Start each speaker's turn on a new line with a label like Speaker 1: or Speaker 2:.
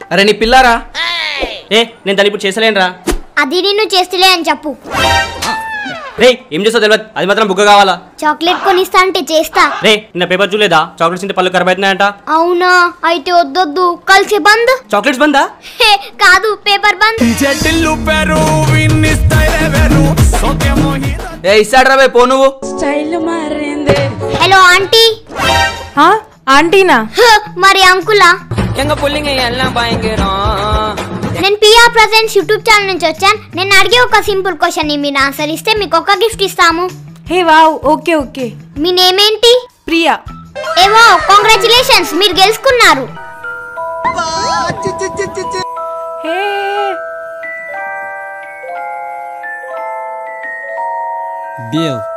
Speaker 1: అరే నీ పిల్లారా
Speaker 2: ఏ నేను దాన్ని ఇప్పుడు చేసలేనురా
Speaker 3: అది నిన్ను చేస్తలే అని చెప్పు
Speaker 2: రే ఏం చేస్తావు తెలియదు అది మాత్రం బుగ్గ కావాలా
Speaker 3: చాక్లెట్ కొనిస్తా అంటే చేస్తా
Speaker 2: రే నిన్న పేపర్ చూడలేదా చాక్లెట్స్ తింటే పళ్ళు ఖరాబ్ అవుతున్నాయంట
Speaker 3: అవునా అయితే వద్దొద్దు కలిసి బంద్
Speaker 2: చాక్లెట్స్ బందా
Speaker 3: హే, కాదు పేపర్ బంద్
Speaker 1: ఏ ఇస్తాడు రా పో నువ్వు
Speaker 3: హలో ఆంటీ
Speaker 4: ఆ? ఆంటీనా
Speaker 3: హ, మరి అంకులా నేను పిఆర్ ప్రజెంట్స్ యూట్యూబ్ ఛానల్ నుంచి వచ్చాను నేను అడిగే ఒక సింపుల్ క్వశ్చన్ ని మీరు ఆన్సర్ ఇస్తే మీకు ఒక గిఫ్ట్ ఇస్తాము
Speaker 4: హే వావ్ ఓకే ఓకే
Speaker 3: మీ నేమ్ ఏంటి
Speaker 4: ప్రియా
Speaker 3: ఏవో కాంగ్రాచులేషన్స్ మీరు గెలుచుకున్నారు
Speaker 4: హే
Speaker 5: Bill.